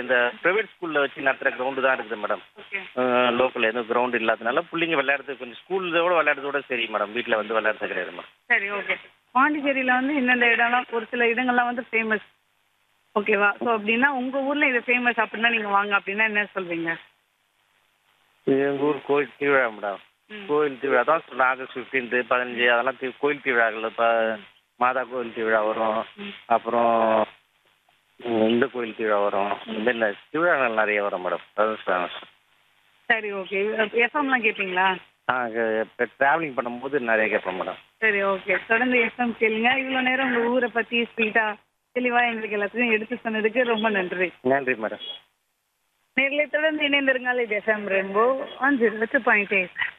இந்த ப்ரைவேட் ஸ்கூலில் வச்சு நடத்துகிற கிரவுண்டு தான் இருக்குது மேடம் ஓகே லோக்கல் எதுவும் கிரவுண்டு இல்லாதனால பிள்ளைங்க விளையாடுறது கொஞ்சம் ஸ்கூலோட விளையாடுறதோட சரி மேடம் வீட்டில் வந்து விளையாடுறது கிடையாது மேடம் சரி ஓகே பாண்டிச்சேரியில் வந்து இந்தந்த இடம்லாம் ஒரு சில இடங்கள்லாம் வந்து ஃபேமஸ் ஓகேவா ஸோ அப்படின்னா உங்கள் ஊரில் இது ஃபேமஸ் அப்படின்னா நீங்கள் வாங்க அப்படின்னா என்ன சொல்வீங்க எங்கள் ஊர் கோயில் திருவிழா மேடம் ம். கோயில் திருவிழா தான் சொன்னேன் ஆகஸ்ட் ஃபிஃப்டீன்த்து பதினஞ்சு அதெல்லாம் தி- கோயில் திருவிழாக்கள் இப்போ மாதா கோயில் திருவிழா வரும் அப்புறம் ம், இந்த கோயில் திருவிழா வரும் இந்த மாதிரி திருவிழாக்கள் நிறைய வரும் மேடம் அதுவும் ஃபேமஸ் சரி ஓகே எஃப்எம்லாம் கேட்பீங்களா ஆ இப்போ ட்ராவலிங் பண்ணும்போது நிறைய கேட்பேன் மேடம் சரி ஓகே தொடர்ந்து எஃப்எம் கேளுங்க இவ்வளோ நேரம் உங்கள் ஊரை பற்றி ஸ்வீட்டாக தெளிவாக எங்களுக்கு எல்லாத்தையும் எடுத்து சொன்னதுக்கு ரொம்ப நன்றி நன்றி மேடம் நேர்களை தொடர்ந்து இணைந்திருங்கள் இது எஃப்எம் ரெயின்போ அஞ்சு வச்சு பாயிண்ட் எயிட்